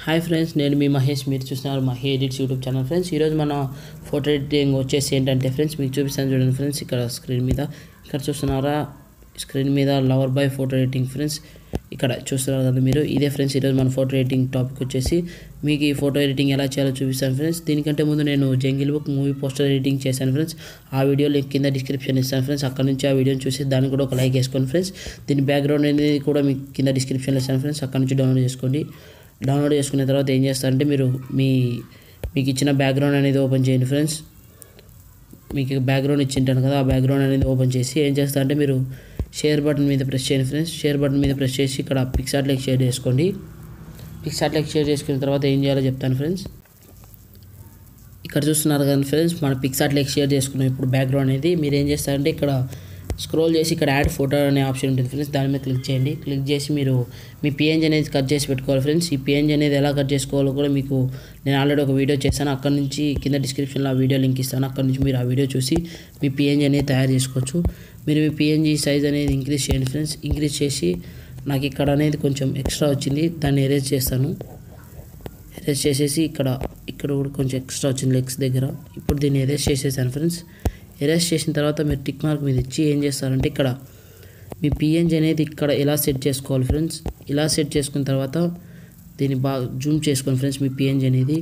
hi friends నేను మీ మహేష్ మీరు చూస్తున్నారు Mahe edits YouTube channel friends ఈరోజు మన ఫోటో ఎడిటింగ్ వచ్చేసి ఏంటంటే ఫ్రెండ్స్ మీకు చూపిస్తాను చూడండి ఫ్రెండ్స్ ఇక్కడ స్క్రీన్ మీద ఇక్కడ చూస్తున్నారా స్క్రీన్ మీద lover boy photo editing friends ఇక్కడ చూస్తున్నారు కదా మీరు ఇదే ఫ్రెండ్స్ ఈరోజు మన ఫోటో ఎడిటింగ్ టాపిక్ వచ్చేసి మీకు ఈ ఫోటో ఎడిటింగ్ ఎలా చేయాలో చూపిస్తాను ఫ్రెండ్స్ దీనికంటే ముందు నేను jungle book movie poster editing చేశాను ఫ్రెండ్స్ ఆ వీడియో లింక్ కింద డిస్క్రిప్షన్ ఇస్తాను ఫ్రెండ్స్ అక్కడ నుంచి ఆ వీడియోని చూసి దాన్ని కూడా ఒక లైక్ వేసుకోండి ఫ్రెండ్స్ దీని బ్యాక్గ్రౌండ్ అనేది కూడా మీకు కింద డిస్క్రిప్షన్లో ఇస్తాను ఫ్రెండ్స్ అక్కడ నుంచి డౌన్లోడ్ చేసుకోండి డౌన్లోడ్ చేసుకున్న తర్వాత ఏం చేస్తారంటే మీరు మీ మీకు ఇచ్చిన బ్యాక్గ్రౌండ్ అనేది ఓపెన్ చేయండి ఫ్రెండ్స్ మీకు బ్యాక్గ్రౌండ్ ఇచ్చింటాను కదా ఆ బ్యాక్గ్రౌండ్ అనేది ఓపెన్ చేసి ఏం చేస్తారంటే మీరు షేర్ బటన్ మీద ప్రెస్ చేయండి ఫ్రెండ్స్ షేర్ బటన్ మీద ప్రెస్ చేసి ఇక్కడ పిక్సార్ట్లోకి షేర్ చేసుకోండి పిక్సార్ట్లోకి షేర్ చేసుకున్న తర్వాత ఏం చేయాలో చెప్తాను ఫ్రెండ్స్ ఇక్కడ చూస్తున్నారు కదా ఫ్రెండ్స్ మన పిక్సార్ట్లోకి షేర్ చేసుకున్నాం ఇప్పుడు బ్యాక్గ్రౌండ్ అనేది మీరు ఏం చేస్తారంటే ఇక్కడ స్క్రోల్ చేసి ఇక్కడ యాడ్ ఫోటో అనే ఆప్షన్ ఉంటుంది ఫ్రెండ్స్ దాని మీద క్లిక్ చేయండి క్లిక్ చేసి మీరు మీ పిఎన్జీ అనేది కట్ చేసి పెట్టుకోవాలి ఫ్రెండ్స్ ఈ పిఎన్జీ అనేది ఎలా కట్ చేసుకోవాలో కూడా మీకు నేను ఆల్రెడీ ఒక వీడియో చేశాను అక్కడ నుంచి కింద డిస్క్రిప్షన్లో ఆ వీడియో లింక్ ఇస్తాను అక్కడ నుంచి మీరు ఆ వీడియో చూసి మీ పిఎన్జీ అనేది తయారు చేసుకోవచ్చు మీరు మీ పిఎన్జీ సైజ్ అనేది ఇంక్రీజ్ చేయండి ఫ్రెండ్స్ ఇంక్రీజ్ చేసి నాకు ఇక్కడ అనేది కొంచెం ఎక్స్ట్రా వచ్చింది దాన్ని ఎరేజ్ చేస్తాను ఎరేజ్ చేసేసి ఇక్కడ ఇక్కడ కూడా కొంచెం ఎక్స్ట్రా వచ్చింది లెగ్స్ దగ్గర ఇప్పుడు దీన్ని ఎరేజ్ చేసేసాను ఫ్రెండ్స్ ఎరేజ్ చేసిన తర్వాత మీరు టిక్ మార్క్ మీద ఇచ్చి ఏం చేస్తారంటే ఇక్కడ మీ పిఎన్జీ అనేది ఇక్కడ ఎలా సెట్ చేసుకోవాలి ఫ్రెండ్స్ ఇలా సెట్ చేసుకున్న తర్వాత దీన్ని బాగా జూమ్ చేసుకోండి ఫ్రెండ్స్ మీ పిఎన్జీ అనేది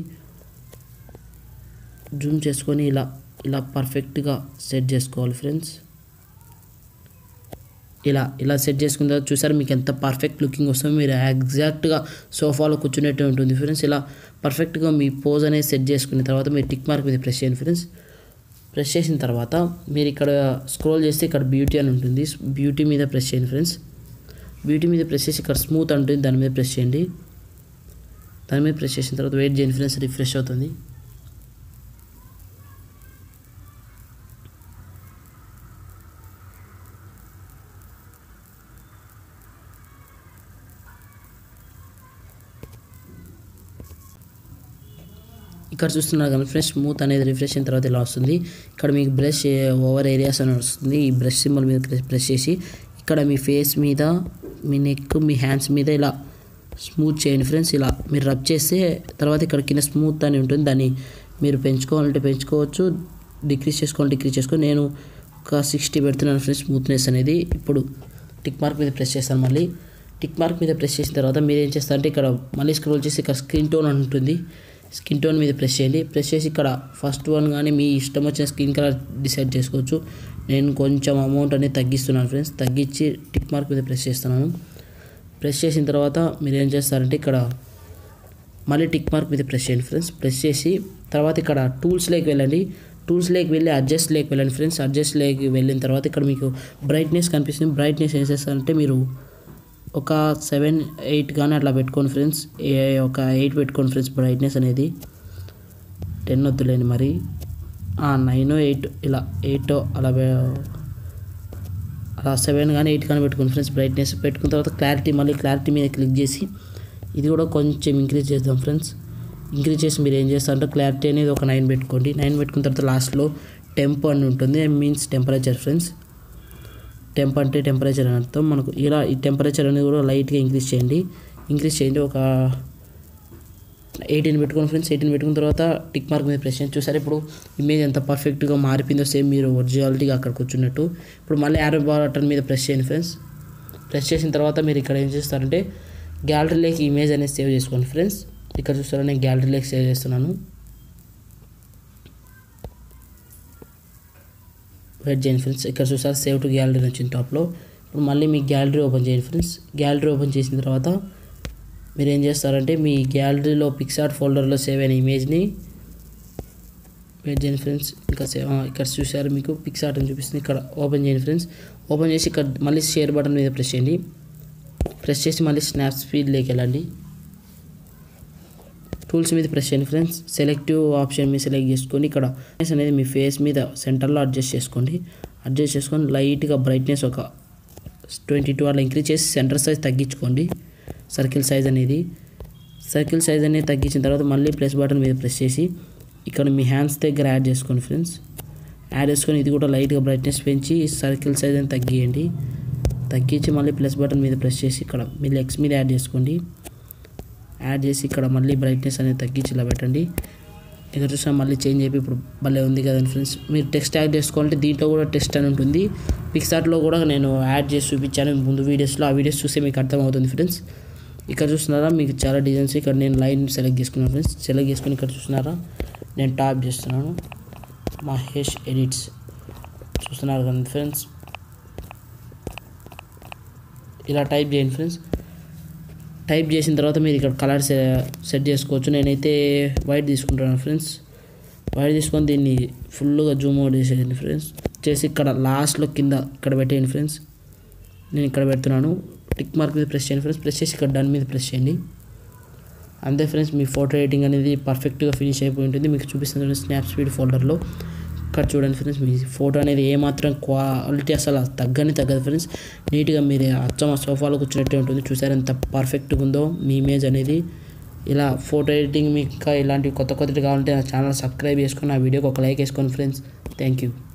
జూమ్ చేసుకొని ఇలా ఇలా పర్ఫెక్ట్గా సెట్ చేసుకోవాలి ఫ్రెండ్స్ ఇలా ఇలా సెట్ చేసుకున్న తర్వాత చూసారు మీకు ఎంత పర్ఫెక్ట్ లుకింగ్ వస్తుందో మీరు ఎగ్జాక్ట్గా సోఫాలో కూర్చున్నట్టు ఉంటుంది ఫ్రెండ్స్ ఇలా పర్ఫెక్ట్గా మీ పోజ్ అనేది సెట్ చేసుకున్న తర్వాత మీరు టిక్ మార్క్ మీద ప్రెస్ చేయండి ఫ్రెండ్స్ ప్రెస్ చేసిన తర్వాత మీరు ఇక్కడ స్క్రోల్ చేస్తే ఇక్కడ బ్యూటీ అని ఉంటుంది బ్యూటీ మీద ప్రెస్ చేయండి ఫ్రెండ్స్ బ్యూటీ మీద ప్రెస్ చేసి ఇక్కడ స్మూత్ ఉంటుంది దాని మీద ప్రెస్ చేయండి దాని మీద ప్రెస్ చేసిన తర్వాత వెయిట్ చేయండి ఫ్రెండ్స్ రిఫ్రెష్ అవుతుంది ఇక్కడ చూస్తున్నారు కానీ ఫ్రెష్ స్మూత్ అనేది రిఫ్రెష్ అయిన తర్వాత ఇలా వస్తుంది ఇక్కడ మీకు బ్రష్ ఓవర్ ఏరియాస్ అని వస్తుంది ఈ బ్రష్ సింబల్ మీద ప్రెస్ చేసి ఇక్కడ మీ ఫేస్ మీద మీ నెక్ మీ హ్యాండ్స్ మీద ఇలా స్మూత్ చేయండి ఫ్రెండ్స్ ఇలా మీరు రబ్ చేస్తే తర్వాత ఇక్కడ కింద స్మూత్ అని ఉంటుంది దాన్ని మీరు పెంచుకోవాలంటే పెంచుకోవచ్చు డిక్రీజ్ చేసుకోవాలంటే డిక్రీజ్ చేసుకోవాలి నేను ఒక సిక్స్టీ పెడుతున్నాను ఫ్రెండ్స్ స్మూత్నెస్ అనేది ఇప్పుడు టిక్ మార్క్ మీద ప్రెస్ చేస్తాను మళ్ళీ టిక్ మార్క్ మీద ప్రెస్ చేసిన తర్వాత మీరు ఏం చేస్తారంటే ఇక్కడ మళ్ళీ స్క్రోల్ చేసి ఇక్కడ స్క్రీన్ టోన్ అని ఉంటుంది స్కిన్ టోన్ మీద ప్రెస్ చేయండి ప్రెస్ చేసి ఇక్కడ ఫస్ట్ వన్ కానీ మీ ఇష్టం వచ్చిన స్కిన్ కలర్ డిసైడ్ చేసుకోవచ్చు నేను కొంచెం అమౌంట్ అనేది తగ్గిస్తున్నాను ఫ్రెండ్స్ తగ్గించి టిక్ మార్క్ మీద ప్రెస్ చేస్తున్నాను ప్రెస్ చేసిన తర్వాత మీరు ఏం చేస్తారంటే ఇక్కడ మళ్ళీ టిక్ మార్క్ మీద ప్రెస్ చేయండి ఫ్రెండ్స్ ప్రెస్ చేసి తర్వాత ఇక్కడ టూల్స్లోకి వెళ్ళండి టూల్స్లోకి వెళ్ళి అడ్జస్ట్ లేకి వెళ్ళండి ఫ్రెండ్స్ అడ్జస్ట్ లేకి వెళ్ళిన తర్వాత ఇక్కడ మీకు బ్రైట్నెస్ కనిపిస్తుంది బ్రైట్నెస్ ఏం చేస్తారంటే మీరు ఒక సెవెన్ ఎయిట్ కానీ అట్లా పెట్టుకోండి ఫ్రెండ్స్ ఒక ఎయిట్ పెట్టుకోండి ఫ్రెండ్స్ బ్రైట్నెస్ అనేది టెన్ వద్దులేండి మరి నైన్ ఎయిట్ ఇలా ఎయిట్ అలా అలా సెవెన్ కానీ ఎయిట్ కానీ పెట్టుకోండి ఫ్రెండ్స్ బ్రైట్నెస్ పెట్టుకున్న తర్వాత క్లారిటీ మళ్ళీ క్లారిటీ మీద క్లిక్ చేసి ఇది కూడా కొంచెం ఇంక్రీజ్ చేద్దాం ఫ్రెండ్స్ ఇంక్రీజ్ చేసి మీరు ఏం చేస్తారంటే క్లారిటీ అనేది ఒక నైన్ పెట్టుకోండి నైన్ పెట్టుకున్న తర్వాత లాస్ట్లో టెంప్ అని ఉంటుంది మీన్స్ టెంపరేచర్ ఫ్రెండ్స్ టెంప్ అంటే టెంపరేచర్ అని అర్థం మనకు ఇలా ఈ టెంపరేచర్ అనేది కూడా లైట్గా ఇంక్రీజ్ చేయండి ఇంక్రీజ్ చేయండి ఒక ఎయిటీన్ పెట్టుకోండి ఫ్రెండ్స్ ఎయిటీన్ పెట్టుకున్న తర్వాత టిక్ మార్క్ మీద ప్రెస్ చేయండి చూసారు ఇప్పుడు ఇమేజ్ ఎంత పర్ఫెక్ట్గా మారిపోయిందో సేమ్ మీరు ఒరిజినాలిటీగా అక్కడ కూర్చున్నట్టు ఇప్పుడు మళ్ళీ యారో బటన్ మీద ప్రెస్ చేయండి ఫ్రెండ్స్ ప్రెస్ చేసిన తర్వాత మీరు ఇక్కడ ఏం చేస్తారంటే గ్యాలరీలోకి ఇమేజ్ అనేది సేవ్ చేసుకోండి ఫ్రెండ్స్ ఇక్కడ చూస్తారా నేను గ్యాలరీలోకి సేవ్ చేస్తున్నాను వెయిట్ చేయండి ఫ్రెండ్స్ ఇక్కడ చూసారు సేవ్ టు గ్యాలరీ వచ్చింది టాప్లో ఇప్పుడు మళ్ళీ మీ గ్యాలరీ ఓపెన్ చేయండి ఫ్రెండ్స్ గ్యాలరీ ఓపెన్ చేసిన తర్వాత మీరు ఏం చేస్తారంటే మీ గ్యాలరీలో పిక్సార్ట్ ఫోల్డర్లో సేవ్ అయిన ఇమేజ్ని వెయిట్ చేయండి ఫ్రెండ్స్ ఇంకా సేవ్ ఇక్కడ చూసారు మీకు పిక్సార్ట్ అని చూపిస్తుంది ఇక్కడ ఓపెన్ చేయండి ఫ్రెండ్స్ ఓపెన్ చేసి ఇక్కడ మళ్ళీ షేర్ బటన్ మీద ప్రెస్ చేయండి ప్రెస్ చేసి మళ్ళీ స్నాప్ స్పీడ్లోకి వెళ్ళండి టూల్స్ మీద ప్రెస్ చేయండి ఫ్రెండ్స్ సెలెక్టివ్ ఆప్షన్ మీద సెలెక్ట్ చేసుకొని ఇక్కడ అనేది మీ ఫేస్ మీద సెంటర్లో అడ్జస్ట్ చేసుకోండి అడ్జస్ట్ చేసుకొని లైట్గా బ్రైట్నెస్ ఒక ట్వంటీ టూ అలా ఇంక్రీజ్ చేసి సెంటర్ సైజ్ తగ్గించుకోండి సర్కిల్ సైజ్ అనేది సర్కిల్ సైజ్ అనేది తగ్గించిన తర్వాత మళ్ళీ ప్లస్ బటన్ మీద ప్రెస్ చేసి ఇక్కడ మీ హ్యాండ్స్ దగ్గర యాడ్ చేసుకోండి ఫ్రెండ్స్ యాడ్ చేసుకొని ఇది కూడా లైట్గా బ్రైట్నెస్ పెంచి సర్కిల్ సైజ్ అని తగ్గియండి తగ్గించి మళ్ళీ ప్లస్ బటన్ మీద ప్రెస్ చేసి ఇక్కడ మీ లెగ్స్ మీద యాడ్ చేసుకోండి యాడ్ చేసి ఇక్కడ మళ్ళీ బ్రైట్నెస్ అనేది తగ్గించి ఇలా పెట్టండి ఇక్కడ చూసినా మళ్ళీ చేంజ్ అయిపోయి ఇప్పుడు భలే ఉంది కదండి ఫ్రెండ్స్ మీరు టెక్స్ట్ యాడ్ చేసుకోవాలంటే దీంట్లో కూడా టెక్స్ట్ అని ఉంటుంది పిక్సార్ట్లో కూడా నేను యాడ్ చేసి చూపించాను ముందు వీడియోస్లో ఆ వీడియోస్ చూస్తే మీకు అర్థమవుతుంది ఫ్రెండ్స్ ఇక్కడ చూస్తున్నారా మీకు చాలా డిజైన్స్ ఇక్కడ నేను లైన్ సెలెక్ట్ చేసుకున్నాను ఫ్రెండ్స్ సెలెక్ట్ చేసుకుని ఇక్కడ చూస్తున్నారా నేను టాప్ చేస్తున్నాను మహేష్ ఎడిట్స్ చూస్తున్నారు కదా ఫ్రెండ్స్ ఇలా టైప్ చేయండి ఫ్రెండ్స్ టైప్ చేసిన తర్వాత మీరు ఇక్కడ కలర్ సెట్ చేసుకోవచ్చు నేనైతే వైట్ తీసుకుంటాను ఫ్రెండ్స్ వైట్ తీసుకొని దీన్ని ఫుల్గా జూమ్ అవుట్ చేసేయండి ఫ్రెండ్స్ చేసి ఇక్కడ లాస్ట్లో కింద ఇక్కడ పెట్టేయండి ఫ్రెండ్స్ నేను ఇక్కడ పెడుతున్నాను టిక్ మార్క్ మీద ప్రెస్ చేయండి ఫ్రెండ్స్ ప్రెస్ చేసి ఇక్కడ డన్ మీద ప్రెస్ చేయండి అంతే ఫ్రెండ్స్ మీ ఫోటో ఎడిటింగ్ అనేది పర్ఫెక్ట్గా ఫినిష్ అయిపోయి ఉంటుంది మీకు చూపిస్తుంది స్నాప్ స్పీడ్ ఫోల్డర్లో ఇక్కడ చూడండి ఫ్రెండ్స్ మీ ఫోటో అనేది ఏమాత్రం క్వాలిటీ అసలు తగ్గని తగ్గదు ఫ్రెండ్స్ నీట్గా మీరు అచ్చం ఆ సోఫాలో కూర్చున్నట్టే ఉంటుంది చూసారు ఎంత పర్ఫెక్ట్గా ఉందో మీ ఇమేజ్ అనేది ఇలా ఫోటో ఎడిటింగ్ మీకు ఇంకా ఇలాంటి కొత్త కొత్తటి కావాలంటే నా ఛానల్ సబ్స్క్రైబ్ చేసుకొని ఆ వీడియోకి ఒక లైక్ వేసుకోండి ఫ్రెండ్స్ థ్యాంక్ యూ